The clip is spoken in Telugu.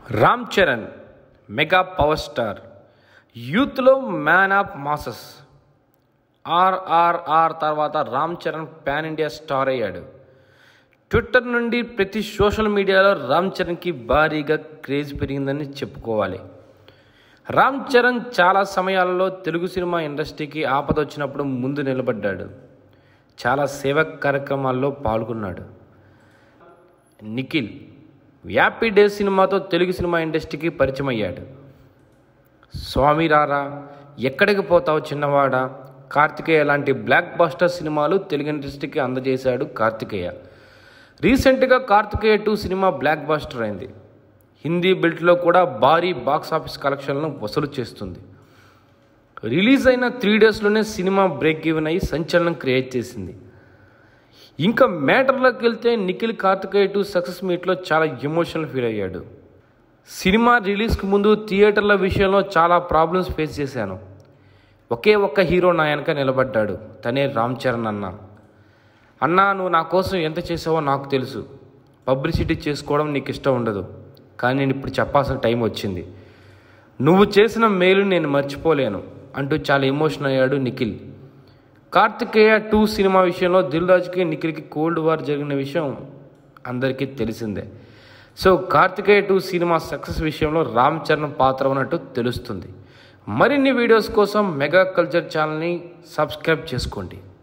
Ram Charan mega power star యూత్లో మ్యాన్ ఆఫ్ మాసెస్ ఆర్ఆర్ఆర్ తర్వాత Ram Charan pan India star అయ్యాడు ట్విట్టర్ నుండి ప్రతి సోషల్ మీడియాలో రామ్ చరణ్కి భారీగా క్రేజ్ పెరిగిందని చెప్పుకోవాలి రామ్ చరణ్ చాలా సమయాలలో తెలుగు సినిమా ఇండస్ట్రీకి ఆపద వచ్చినప్పుడు ముందు నిలబడ్డాడు చాలా సేవా కార్యక్రమాల్లో పాల్గొన్నాడు నిఖిల్ హ్యాపీ డే సినిమాతో తెలుగు సినిమా ఇండస్ట్రీకి పరిచయం అయ్యాడు స్వామి రారా ఎక్కడికి పోతావు చిన్నవాడా కార్తికేయ లాంటి బ్లాక్ బస్టర్ సినిమాలు తెలుగు ఇండస్ట్రీకి అందజేశాడు కార్తికేయ రీసెంట్గా Karthikeya two cinema blockbuster అయింది హిందీ బెల్ట్లో కూడా భారీ బాక్స్ ఆఫీస్ కలెక్షన్లను వసూలు చేస్తుంది రిలీజ్ అయిన త్రీ డేస్లోనే సినిమా బ్రేక్ ఈవెన్ అయ్యి సంచలనం క్రియేట్ చేసింది ఇంకా మ్యాటర్లోకి వెళ్తే నిఖిల్ కార్తికేయ టూ సక్సెస్ మీట్లో చాలా ఎమోషనల్ ఫీల్ అయ్యాడు సినిమా రిలీజ్కి ముందు థియేటర్ల విషయంలో చాలా ప్రాబ్లమ్స్ ఫేస్ చేశాను ఒకే ఒక్క హీరో నా వెనక నిలబడ్డాడు తనే రామ్ చరణ్ అన్న అన్నా నువ్వు నా కోసం ఎంత చేసావో నాకు తెలుసు పబ్లిసిటీ చేసుకోవడం నీకు ఇష్టం ఉండదు కానీ నేను ఇప్పుడు చెప్పాల్సిన టైం వచ్చింది నువ్వు చేసిన మేలు నేను మర్చిపోలేను అంటూ చాలా ఎమోషన్ అయ్యాడు నిఖిల్ కార్తికేయ టూ సినిమా విషయంలో దిల్ రాజుకి నిఖిల్కి కోల్డ్ వార్ జరిగిన విషయం అందరికీ తెలిసిందే so Karthikeya two cinema success విషయంలో రామ్ చరణ్ పాత్ర ఉన్నట్టు తెలుస్తుంది మరిన్ని వీడియోస్ కోసం మెగా కల్చర్ ఛానల్ని సబ్స్క్రైబ్ చేసుకోండి